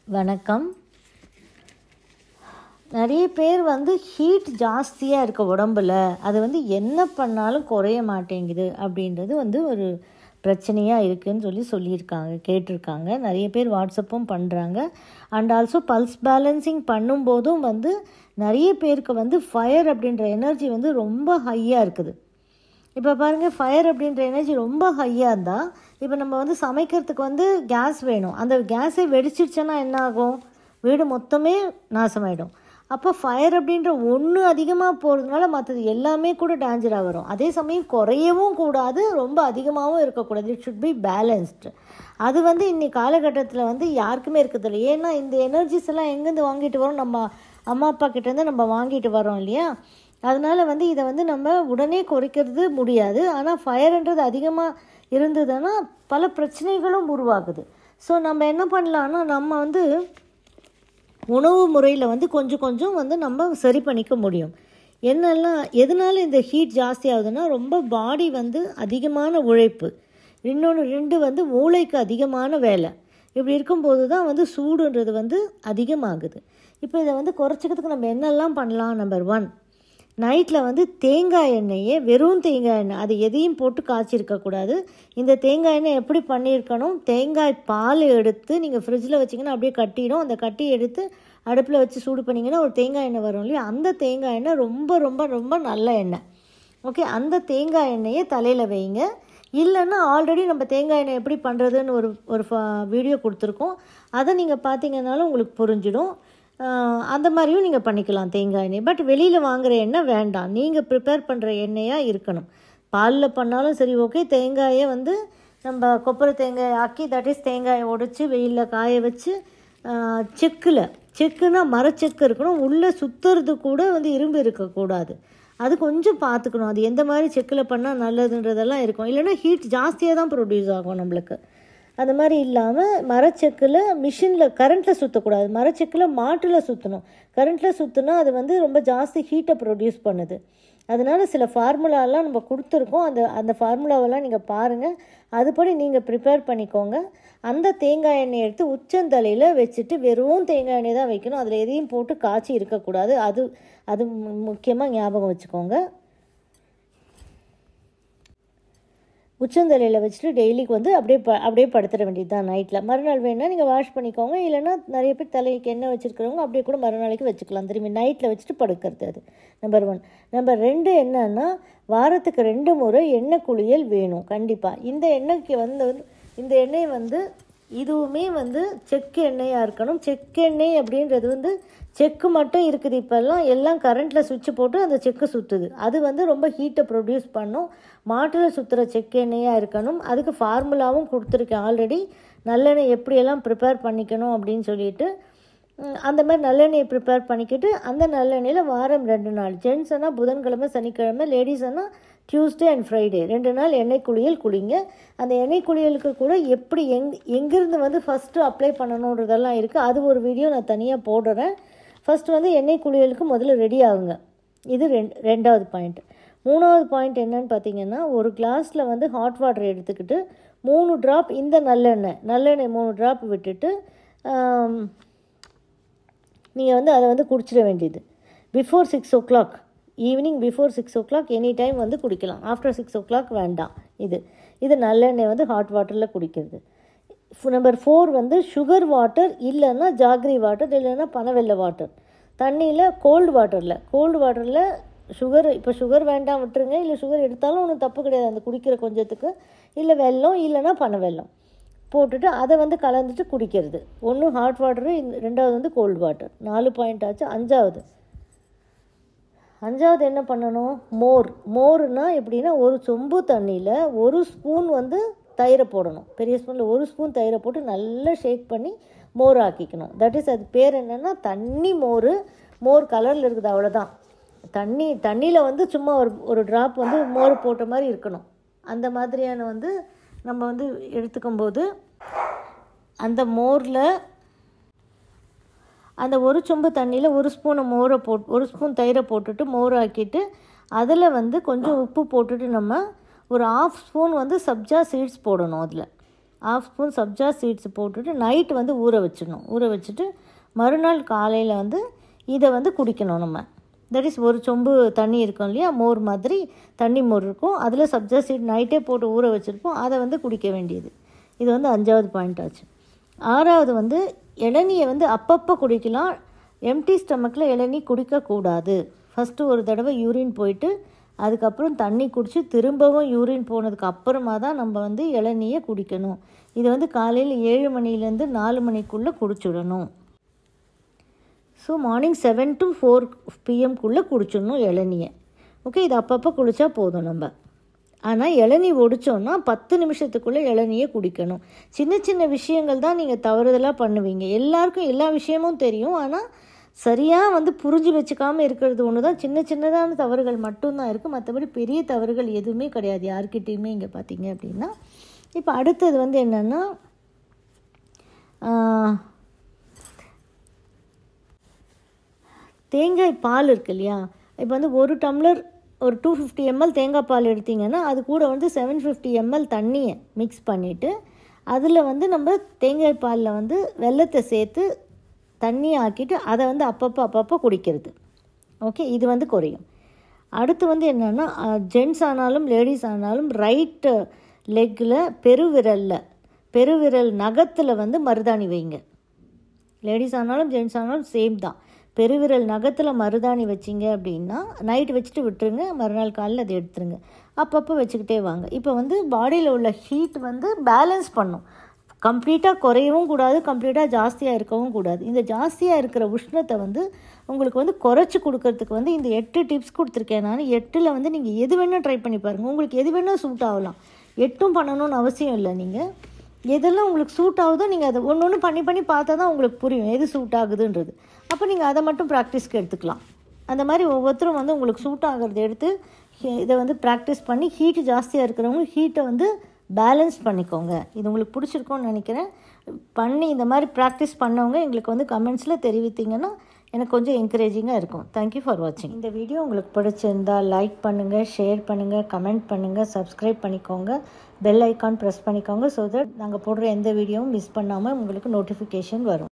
வணக்கம் நிறைய பேர் வந்து ஹீட் ஜாஸ்தியாக இருக்க உடம்புல அது வந்து என்ன பண்ணாலும் குறைய மாட்டேங்குது அப்படின்றது வந்து ஒரு பிரச்சனையாக இருக்குதுன்னு சொல்லி சொல்லியிருக்காங்க கேட்டிருக்காங்க நிறைய பேர் வாட்ஸ்அப்பும் பண்ணுறாங்க அண்ட் ஆல்சோ பல்ஸ் பேலன்சிங் பண்ணும்போதும் வந்து நிறைய பேருக்கு வந்து ஃபயர் அப்படின்ற எனர்ஜி வந்து ரொம்ப ஹையாக இருக்குது இப்போ பாருங்கள் ஃபயர் அப்படின்ற எனர்ஜி ரொம்ப ஹையாக இருந்தால் இப்போ நம்ம வந்து சமைக்கிறதுக்கு வந்து கேஸ் வேணும் அந்த கேஸே வெடிச்சிருச்சுன்னா என்ன ஆகும் வீடு மொத்தமே நாசமாயிடும் அப்போ ஃபயர் அப்படின்ற ஒன்று அதிகமாக போகிறதுனால மற்றது எல்லாமே கூட டேஞ்சராக வரும் அதே சமயம் குறையவும் கூடாது ரொம்ப அதிகமாகவும் இருக்கக்கூடாது இட் ஷுட் பி பேலன்ஸ்டு அது வந்து இன்னைக்கு காலகட்டத்தில் வந்து யாருக்குமே இருக்கிறதில்ல ஏன்னா இந்த எனர்ஜிஸ் எல்லாம் எங்கேருந்து வாங்கிட்டு வரோம் நம்ம அம்மா அப்பா கிட்டேருந்து நம்ம வாங்கிட்டு வரோம் இல்லையா அதனால் வந்து இதை வந்து நம்ம உடனே குறைக்கிறது முடியாது ஆனால் ஃபயர்ன்றது அதிகமாக இருந்ததுன்னா பல பிரச்சனைகளும் உருவாகுது ஸோ நம்ம என்ன பண்ணலான்னா நம்ம வந்து உணவு முறையில் வந்து கொஞ்சம் கொஞ்சம் வந்து நம்ம சரி பண்ணிக்க முடியும் என்னெல்லாம் எதனால இந்த ஹீட் ஜாஸ்தி ஆகுதுன்னா ரொம்ப பாடி வந்து அதிகமான உழைப்பு இன்னொன்று ரெண்டு வந்து மூளைக்கு அதிகமான வேலை இப்படி இருக்கும்போது தான் வந்து சூடுன்றது வந்து அதிகமாகுது இப்போ இதை வந்து குறைச்சிக்கிறதுக்கு நம்ம என்னெல்லாம் பண்ணலாம் நம்பர் ஒன் நைட்டில் வந்து தேங்காய் எண்ணெயே வெறும் தேங்காய் எண்ணெய் அது எதையும் போட்டு காய்ச்சிருக்கக்கூடாது இந்த தேங்காய் எண்ணெய் எப்படி பண்ணியிருக்கணும் தேங்காய் பால் எடுத்து நீங்கள் ஃப்ரிட்ஜில் வச்சிங்கன்னா அப்படியே கட்டிடும் அந்த கட்டி எடுத்து அடுப்பில் வச்சு சூடு பண்ணிங்கன்னா ஒரு தேங்காய் எண்ணெய் வரும் இல்லையா அந்த தேங்காய் எண்ணெய் ரொம்ப ரொம்ப ரொம்ப நல்ல எண்ணெய் ஓகே அந்த தேங்காய் எண்ணெயை தலையில் வைங்க இல்லைன்னா ஆல்ரெடி நம்ம தேங்காய் எண்ணெய் எப்படி பண்ணுறதுன்னு ஒரு ஒரு வீடியோ கொடுத்துருக்கோம் அதை நீங்கள் பார்த்தீங்கன்னாலும் உங்களுக்கு புரிஞ்சிடும் அந்த மாதிரியும் நீங்கள் பண்ணிக்கலாம் தேங்காய் எண்ணெய் பட் வெளியில் வாங்குகிற எண்ணெய் வேண்டாம் நீங்கள் ப்ரிப்பேர் பண்ணுற எண்ணெயாக இருக்கணும் பாலில் பண்ணாலும் சரி ஓகே தேங்காயை வந்து நம்ம கொப்பரை தேங்காய் ஆக்கி தட் இஸ் தேங்காயை உடைச்சி வெயிலில் காய வச்சு செக்கில் செக்குனா மரச்செக்கு இருக்கணும் உள்ளே சுற்றுறது கூட வந்து இரும்பு இருக்கக்கூடாது அது கொஞ்சம் பார்த்துக்கணும் அது எந்த மாதிரி செக்கில் பண்ணால் நல்லதுன்றதெல்லாம் இருக்கும் இல்லைன்னா ஹீட் ஜாஸ்தியாக தான் ப்ரொடியூஸ் ஆகும் நம்மளுக்கு அந்த மாதிரி இல்லாமல் மரச்செக்கில் மிஷினில் கரண்ட்டில் சுற்றக்கூடாது மரச்செக்கில் மாட்டில் சுற்றணும் கரண்ட்டில் சுற்றினா அது வந்து ரொம்ப ஜாஸ்தி ஹீட்டை ப்ரொடியூஸ் பண்ணுது அதனால் சில ஃபார்முலாலாம் நம்ம கொடுத்துருக்கோம் அந்த அந்த ஃபார்முலாவெல்லாம் நீங்கள் பாருங்கள் அதுபடி நீங்கள் ப்ரிப்பேர் பண்ணிக்கோங்க அந்த தேங்காய் எண்ணெய் எடுத்து உச்சந்தலையில் வச்சுட்டு வெறும் தேங்காய் எண்ணெய் தான் வைக்கணும் அதில் எதையும் போட்டு காய்ச்சி இருக்கக்கூடாது அது அது முக்கியமாக ஞாபகம் வச்சுக்கோங்க உச்சந்தலையில் வச்சுட்டு டெய்லிக்கு வந்து அப்படியே ப அப்படியே படுத்துட வேண்டியது தான் நைட்டில் மறுநாள் வேணால் நீங்கள் வாஷ் பண்ணிக்கோங்க இல்லைனா நிறைய பேர் தலைக்கு எண்ணெய் வச்சுருக்கிறவங்க அப்படியே கூட மறுநாளைக்கு வச்சுக்கலாம் திரும்பி நைட்டில் வச்சுட்டு படுக்கிறது அது நம்பர் ஒன் நம்பர் ரெண்டு என்னன்னா வாரத்துக்கு ரெண்டு முறை எண்ணெய் குளியல் வேணும் கண்டிப்பாக இந்த எண்ணெய்க்கு வந்து இந்த எண்ணெய் வந்து இதுவுமே வந்து செக்கு எண்ணெயாக இருக்கணும் செக்கு எண்ணெய் அப்படின்றது வந்து செக்கு மட்டும் இருக்குது இப்போல்லாம் எல்லாம் கரண்ட்டில் சுவிட்ச் போட்டு அந்த செக்கு சுற்றுது அது வந்து ரொம்ப ஹீட்டை ப்ரொடியூஸ் பண்ணும் மாட்டில் சுற்றுற செக்கு எண்ணெயாக இருக்கணும் அதுக்கு ஃபார்முலாவும் கொடுத்துருக்கேன் ஆல்ரெடி நல்லெண்ணெய் எப்படியெல்லாம் ப்ரிப்பேர் பண்ணிக்கணும் அப்படின்னு சொல்லிட்டு அந்த மாதிரி நல்லெண்ணெயை ப்ரிப்பேர் பண்ணிக்கிட்டு அந்த நல்லெண்ணெயில் வாரம் ரெண்டு நாள் ஜென்ட்ஸ்னால் புதன்கிழமை சனிக்கிழமை லேடிஸ்னால் டியூஸ்டே அண்ட் ஃப்ரைடே ரெண்டு நாள் எண்ணெய் குளியல் குளிங்க அந்த எண்ணெய் குளியலுக்கு கூட எப்படி எங் எங்கேருந்து வந்து ஃபஸ்ட்டு அப்ளை பண்ணணுன்றதெல்லாம் இருக்குது அது ஒரு வீடியோ நான் தனியாக போடுறேன் ஃபஸ்ட்டு வந்து எண்ணெய் குளியலுக்கு முதல்ல ரெடி ஆகுங்க இது ரெண் ரெண்டாவது பாயிண்ட் மூணாவது பாயிண்ட் என்னன்னு பார்த்தீங்கன்னா ஒரு கிளாஸில் வந்து ஹாட் வாட்டர் எடுத்துக்கிட்டு மூணு ட்ராப் இந்த நல்லெண்ணெய் நல்லெண்ணெய் மூணு ட்ராப் விட்டுட்டு நீங்கள் வந்து அதை வந்து குடிச்சிட வேண்டியது before six o'clock evening before six o'clock any time வந்து குடிக்கலாம் ஆஃப்டர் சிக்ஸ் ஓ கிளாக் வேண்டாம் இது இது நல்லெண்ணெய் வந்து ஹாட் வாட்டரில் குடிக்கிறது நம்பர் ஃபோர் வந்து சுகர் வாட்டர் இல்லைன்னா ஜாக்ரி வாட்டர் இல்லைன்னா பனவெல்ல வாட்டர் தண்ணியில் கோல்டு வாட்டரில் கோல்டு வாட்டரில் சுகர் இப்போ சுகர் வேண்டாம் விட்டுருங்க இல்லை சுகர் எடுத்தாலும் ஒன்றும் தப்பு கிடையாது அந்த குடிக்கிற கொஞ்சத்துக்கு இல்லை வெல்லம் இல்லைன்னா பனை வெல்லம் போட்டுட்டு அதை வந்து கலந்துட்டு குடிக்கிறது ஒன்று ஹாட் வாட்டரு ரெண்டாவது வந்து கோல்டு வாட்டர் நாலு பாயிண்ட் ஆச்சு அஞ்சாவது அஞ்சாவது என்ன பண்ணணும் மோர் மோர்னால் எப்படின்னா ஒரு சொம்பு தண்ணியில் ஒரு ஸ்பூன் வந்து தயிரை போடணும் பெரிய ஸ்பூனில் ஒரு ஸ்பூன் தயிரை போட்டு நல்லா ஷேக் பண்ணி மோர் ஆக்கிக்கணும் தட் இஸ் அது பேர் என்னென்னா தண்ணி மோர் மோர் கலரில் இருக்குது அவ்வளோதான் தண்ணி தண்ணியில் வந்து சும்மா ஒரு ஒரு ட்ராப் வந்து மோர் போட்ட மாதிரி இருக்கணும் அந்த மாதிரியான வந்து நம்ம வந்து எடுத்துக்கும் போது அந்த மோரில் அந்த ஒரு சொம்பு தண்ணியில் ஒரு ஸ்பூனை மோரை போட் ஒரு ஸ்பூன் தயிரை போட்டுட்டு மோர் ஆக்கிட்டு அதில் வந்து கொஞ்சம் உப்பு போட்டுட்டு நம்ம ஒரு ஆஃப் ஸ்பூன் வந்து சப்ஜா சீட்ஸ் போடணும் அதில் ஆஃப் ஸ்பூன் சப்ஜா சீட்ஸ் போட்டுட்டு நைட் வந்து ஊற வச்சிடணும் ஊற வச்சுட்டு மறுநாள் காலையில் வந்து இதை வந்து குடிக்கணும் நம்ம தட் இஸ் ஒரு சொம்பு தண்ணி இருக்கும் இல்லையா மோர் மாதிரி தண்ணி மோர் இருக்கும் அதில் சப்ஜா சீட் நைட்டே போட்டு ஊற வச்சுருப்போம் அதை வந்து குடிக்க வேண்டியது இது வந்து அஞ்சாவது பாயிண்ட் ஆச்சு ஆறாவது வந்து இளநியை வந்து அப்பப்போ குடிக்கலாம் எம்டி ஸ்டமக்கில் இளநீ குடிக்கக்கூடாது ஃபஸ்ட்டு ஒரு தடவை யூரின் போயிட்டு அதுக்கப்புறம் தண்ணி குடித்து திரும்பவும் யூரின் போனதுக்கு அப்புறமா தான் நம்ம வந்து இளநியை குடிக்கணும் இது வந்து காலையில் ஏழு மணிலேருந்து நாலு மணிக்குள்ளே குடிச்சிடணும் so morning seven to four பிஎம்குள்ளே குடிச்சிடணும் இளநியை ஓகே இது அப்பப்போ குடித்தா போதும் நம்ம ஆனால் இளநீ ஒடிச்சோன்னா பத்து நிமிஷத்துக்குள்ளே இளநியை குடிக்கணும் சின்ன சின்ன விஷயங்கள் தான் நீங்கள் தவறுதலாக பண்ணுவீங்க எல்லாருக்கும் எல்லா விஷயமும் தெரியும் ஆனால் சரியாக வந்து புரிஞ்சு வச்சுக்காமல் இருக்கிறது ஒன்று தான் சின்ன சின்னதான தவறுகள் மட்டும்தான் இருக்குது மற்றபடி பெரிய தவறுகள் எதுவுமே கிடையாது யார்கிட்டேயுமே இங்கே பார்த்தீங்க அப்படின்னா இப்போ அடுத்தது வந்து என்னென்னா தேங்காய் பால் இருக்கு இல்லையா இப்போ வந்து ஒரு டம்ளர் ஒரு டூ ஃபிஃப்டி எம்எல் தேங்காய் பால் எடுத்திங்கன்னா அது கூட வந்து செவன் ஃபிஃப்டி எம்எல் தண்ணியை மிக்ஸ் பண்ணிவிட்டு அதில் வந்து நம்ம தேங்காய் பாலில் வந்து வெள்ளத்தை சேர்த்து தண்ணியை ஆக்கிட்டு அதை வந்து அப்பப்போ அப்பப்போ குடிக்கிறது ஓகே இது வந்து குறையும் அடுத்து வந்து என்னென்னா ஜென்ட்ஸ் ஆனாலும் லேடிஸ் ஆனாலும் ரைட்டு லெக்கில் பெருவிரலில் பெருவிரல் நகத்தில் வந்து மருதாணி வைங்க லேடிஸ் ஆனாலும் ஜென்ட்ஸ் ஆனாலும் சேம் தான் பெருவிரல் நகத்தில் மருதாணி வச்சிங்க அப்படின்னா நைட் வச்சுட்டு விட்டுருங்க மறுநாள் காலையில் அதை எடுத்துருங்க அப்பப்போ வச்சுக்கிட்டே வாங்க இப்போ வந்து பாடியில் உள்ள ஹீட் வந்து பேலன்ஸ் பண்ணும் கம்ப்ளீட்டாக குறையவும் கூடாது கம்ப்ளீட்டாக ஜாஸ்தியாக இருக்கவும் கூடாது இந்த ஜாஸ்தியாக இருக்கிற உஷ்ணத்தை வந்து உங்களுக்கு வந்து குறைச்சி கொடுக்கறதுக்கு வந்து இந்த எட்டு டிப்ஸ் கொடுத்துருக்கேன் நான் எட்டில் வந்து நீங்கள் எது வேணால் ட்ரை பண்ணி பாருங்கள் உங்களுக்கு எது வேணால் சூட் ஆகலாம் எட்டும் பண்ணணும்னு அவசியம் இல்லை நீங்கள் எதெல்லாம் உங்களுக்கு சூட் ஆகுதோ நீங்கள் அதை ஒன்று ஒன்று பண்ணி பண்ணி பார்த்தா தான் உங்களுக்கு புரியும் எது சூட் ஆகுதுன்றது அப்போ நீங்கள் அதை மட்டும் ப்ராக்டிஸ்க்கு எடுத்துக்கலாம் அந்த மாதிரி ஒவ்வொருத்தரும் வந்து உங்களுக்கு சூட் ஆகிறத எடுத்து இதை வந்து ப்ராக்டிஸ் பண்ணி ஹீட்டு ஜாஸ்தியாக இருக்கிறவங்க ஹீட்டை வந்து பேலன்ஸ் பண்ணிக்கோங்க இது உங்களுக்கு பிடிச்சிருக்கோன்னு நினைக்கிறேன் பண்ணி இந்த மாதிரி ப்ராக்டிஸ் பண்ணவங்க எங்களுக்கு வந்து கமெண்ட்ஸில் தெரிவித்தீங்கன்னா எனக்கு கொஞ்சம் என்கரேஜிங்காக இருக்கும் தேங்க்யூ ஃபார் வாட்சிங் இந்த வீடியோ உங்களுக்கு பிடிச்சிருந்தா லைக் பண்ணுங்கள் ஷேர் பண்ணுங்கள் கமெண்ட் பண்ணுங்கள் சப்ஸ்கிரைப் பண்ணிக்கோங்க பெல் ஐக்கான் ப்ரெஸ் பண்ணிக்கோங்க ஸோ தட் நாங்கள் போடுற எந்த வீடியோவும் மிஸ் பண்ணாமல் உங்களுக்கு நோட்டிஃபிகேஷன் வரும்